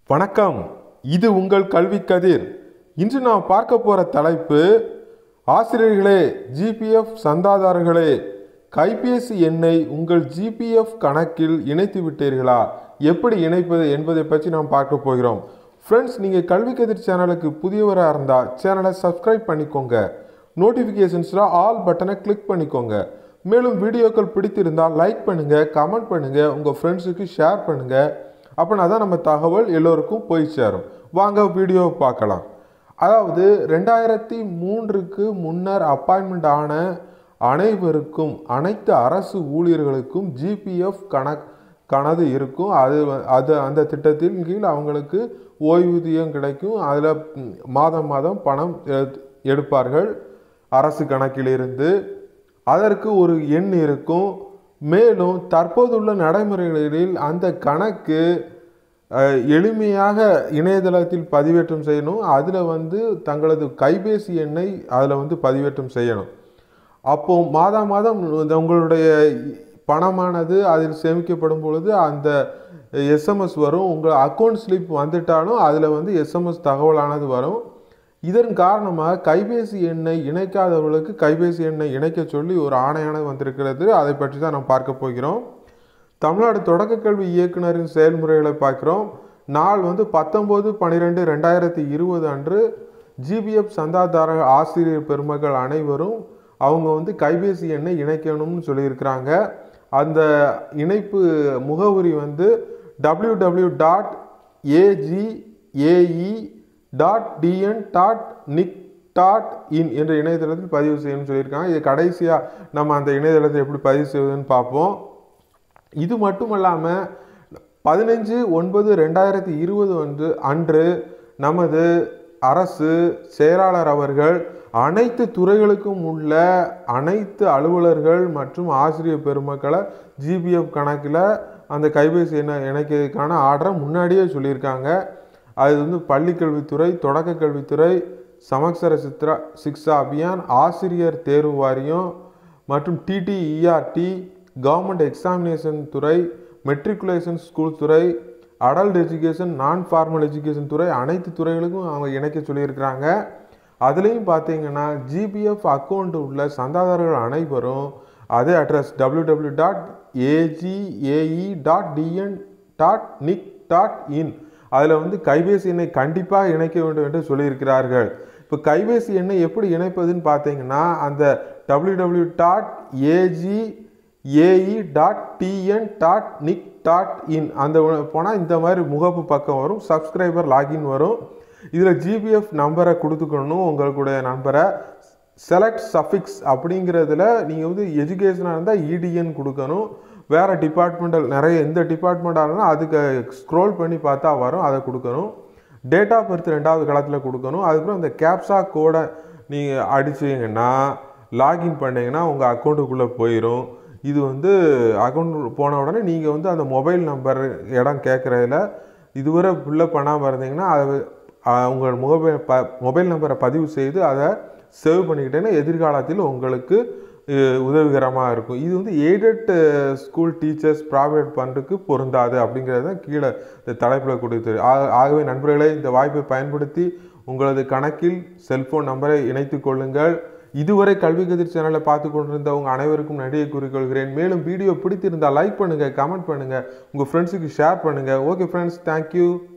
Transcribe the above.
வணக்கம் இது உங்கள் கல்வி கதிர் இன்று நாம் பார்க்க போகிற தலைப்பு ஆசிரியர்களே ஜிபிஎஃப் சந்தாதாரர்களே கைபேசி எண்ணை உங்கள் ஜிபிஎஃப் கணக்கில் இணைத்து விட்டீர்களா எப்படி இணைப்பது என்பதை பற்றி நாம் பார்க்க போகிறோம் ஃப்ரெண்ட்ஸ் நீங்கள் கல்வி கதிர் சேனலுக்கு புதியவராக இருந்தால் சேனலை சப்ஸ்கிரைப் பண்ணிக்கோங்க நோட்டிஃபிகேஷன்ஸில் ஆல் பட்டனை கிளிக் பண்ணிக்கோங்க மேலும் வீடியோக்கள் பிடித்திருந்தால் லைக் பண்ணுங்கள் கமெண்ட் பண்ணுங்கள் உங்கள் ஃப்ரெண்ட்ஸுக்கு ஷேர் பண்ணுங்கள் அப்படின்னா தான் நம்ம தகவல் எல்லோருக்கும் போய் சேரும் வாங்க வீடியோவை பார்க்கலாம் அதாவது ரெண்டாயிரத்தி மூன்றுக்கு முன்னர் அப்பாயின்மெண்ட் ஆன அனைவருக்கும் அனைத்து அரசு ஊழியர்களுக்கும் ஜிபிஎஃப் கணக் கணது இருக்கும் அது வ- அது அந்த திட்டத்தின் கீழ் அவங்களுக்கு ஓய்வூதியம் கிடைக்கும் அதில் மாதம் மாதம் பணம் எடு- எடுப்பார்கள் அரசு கணக்கிலிருந்து அதற்கு ஒரு எண் இருக்கும் மேலும் தற்போதுள்ள நடைமுறைகளில் அந்த கணக்கு அஹ், எளிமையாக இணையதளத்தில் பதிவேற்றம் செய்யணும் அதில் வந்து தங்களது கைபேசி எண்ணை அதில் வந்து பதிவேற்றம் செய்யணும் அப்போ மாதம் மாதம் இந்த உங்களுடைய பணமானது அதில் சேமிக்கப்படும் பொழுது அந்த எஸ்எம்எஸ் வரும் உங்கள் அக்கௌண்ட் ஸ்லிப் வந்துட்டாலும் அதில் வந்து எஸ்எம்எஸ் தகவலானது வரும் இதன் காரணமாக கைபேசி எண்ணை இணைக்காதவர்களுக்கு கைபேசி எண்ணை இணைக்க சொல்லி ஒரு ஆணையானது வந்திருக்கிறது அதை பற்றி தான் நாம் பார்க்க போகிறோம் தமிழ்நாடு தொடக்கக் கல்வி இயக்குனரின் செயல்முறைகளை பார்க்கிறோம் நாள் வந்து பத்தொம்போது பன்னிரெண்டு ரெண்டாயிரத்தி இருபது அன்று ஜிபிஎஃப் சந்தாதார ஆசிரியர் பெருமக்கள் அனைவரும் அவங்க வந்து கைபேசி எண்ணை இணைக்கணும்னு சொல்லியிருக்கிறாங்க அந்த இணைப்பு முகவரி வந்து W W dot AGAE dot TN dot NIC dot in என்ற இணையதளத்தில் பதிவு செய்யணும்னு சொல்லியிருக்காங்க இது கடைசியாக நம்ம அந்த இணையதளத்தை எப்படி பதிவு செய்வதுன்னு பார்ப்போம் இது மட்டுமல்லாமல் பதினஞ்சு ஒன்பது ரெண்டாயிரத்தி இருபது அன்று அன்று நமது அரசு செயலாளர் அவர்கள் அனைத்து துறைகளுக்கும் உள்ள அனைத்து அலுவலர்கள் மற்றும் ஆசிரியர் பெருமக்களை ஜிபிஎஃப் கணக்கில் அந்த கைபேசி எண்ணை இணைக்கிறதுக்கான ஆர்டரை முன்னாடியே சொல்லியிருக்காங்க அது வந்து பள்ளிக்கல்வித்துறை தொடக்க கல்வித்துறை சமக்சர சித்ரா சிக்ஷா அபியான் ஆசிரியர் தேர்வு வாரியம் மற்றும் டிடிஇஆர்டி கவர்மெண்ட் எக்ஸாமினேஷன் துறை மெட்ரிகுலேஷன் ஸ்கூல் துறை adult education non formal education துறை அனைத்து துறைகளுக்கும் அவங்க இணைக்க சொல்லியிருக்கிறாங்க அதுலேயும் பார்த்தீங்கன்னா ஜிபிஎஃப் அக்கௌண்ட் உள்ள சந்தாதாரர்கள் அனைவரும் அதே address W W dot AGAE dot TN dot NIC dot in அதில் வந்து கைபேசி எண்ணை கண்டிப்பாக இணைக்க வேண்டும் என்று சொல்லியிருக்கிறார்கள் இப்போ கைபேசி எண்ணை எப்படி இணைப்பதுன்னு பார்த்தீங்கன்னா அந்த W W dot AG AE dot TN dot NIC dot in அந்த போனால் இந்த மாதிரி முகப்பு பக்கம் வரும் சப்ஸ்கிரைபர் லாகின் வரும் இதில் ஜிபிஎஃப் நம்பரை கொடுத்துக்கணும் உங்களுடைய நம்பரை செலக்ட் சஃபிக்ஸ் அப்படிங்கிறதுல நீங்கள் வந்து எஜுகேஷனாக இருந்தால் இடிஎன் கொடுக்கணும் வேறு டிபார்ட்மெண்டல் நிறைய எந்த டிபார்ட்மெண்ட்டாக இருந்தாலும் அதுக்கு ஸ்க்ரோல் பண்ணி பார்த்தா வரும் அதை கொடுக்கணும் டேட் ஆஃப் பர்த் ரெண்டாவது களத்தில் கொடுக்கணும் அதுக்கப்புறம் இந்த கேப்சா கோடை நீங்கள் அடிச்சீங்கன்னா லாகின் பண்ணீங்கன்னா உங்கள் அக்கௌண்ட்டுக்குள்ளே போயிடும் இது வந்து அக்கௌண்ட் போன உடனே நீங்கள் வந்து அந்த மொபைல் நம்பர் இடம் கேட்குறதுல இதுவரை ஃபில்லப் பண்ணாமல் இருந்தீங்கன்னா அதை அஹ், உங்கள் மொபைல் ப மொபைல் நம்பரை பதிவு செய்து அதை சேவ் பண்ணிக்கிட்டேன்னா எதிர்காலத்தில் உங்களுக்கு அஹ், உதவிகரமாக இருக்கும் இது வந்து எய்டட் ஸ்கூல் டீச்சர்ஸ் ப்ராவேட் ஃபண்டுக்கு பொருந்தாது அப்படிங்கிறது தான் கீழே இந்த தலைப்பில் கொடுத்து ஆக- ஆகவே நண்பர்களே இந்த வாய்ப்பை பயன்படுத்தி உங்களது கணக்கில் செல்போன் நம்பரை இணைத்துக் கொள்ளுங்கள் இதுவரை கல்வி கதிர் சேனலை பார்த்து கொண்டிருந்த உங்கள் அனைவருக்கும் நன்றியை கூறிக்கொள்கிறேன் மேலும் வீடியோ பிடித்திருந்தால் லைக் பண்ணுங்கள் கமெண்ட் பண்ணுங்கள் உங்கள் ஃப்ரெண்ட்ஸுக்கு ஷேர் பண்ணுங்கள் ஓகே ஃப்ரெண்ட்ஸ் தேங்க்யூ